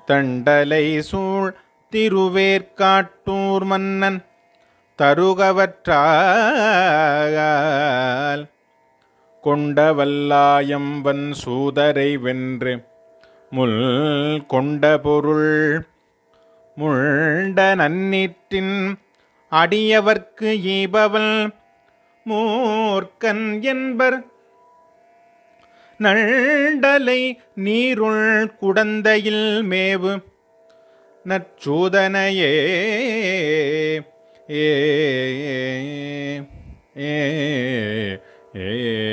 தண்டலை சூழ் திருவேற்காட்டூர் மன்னன் தருகவற்றால் கொண்டவல்லாயம்பன் சூதரை வென்று முள் கொண்ட பொருள் முண்ட நன்னீற்றின் அடியவர்க்கு ஈபவல் மூர்க்கன் என்பர் நண்டலை நீருள் குடந்தையில் மேவு நற்சூதனையே ஏ ஏ ஏ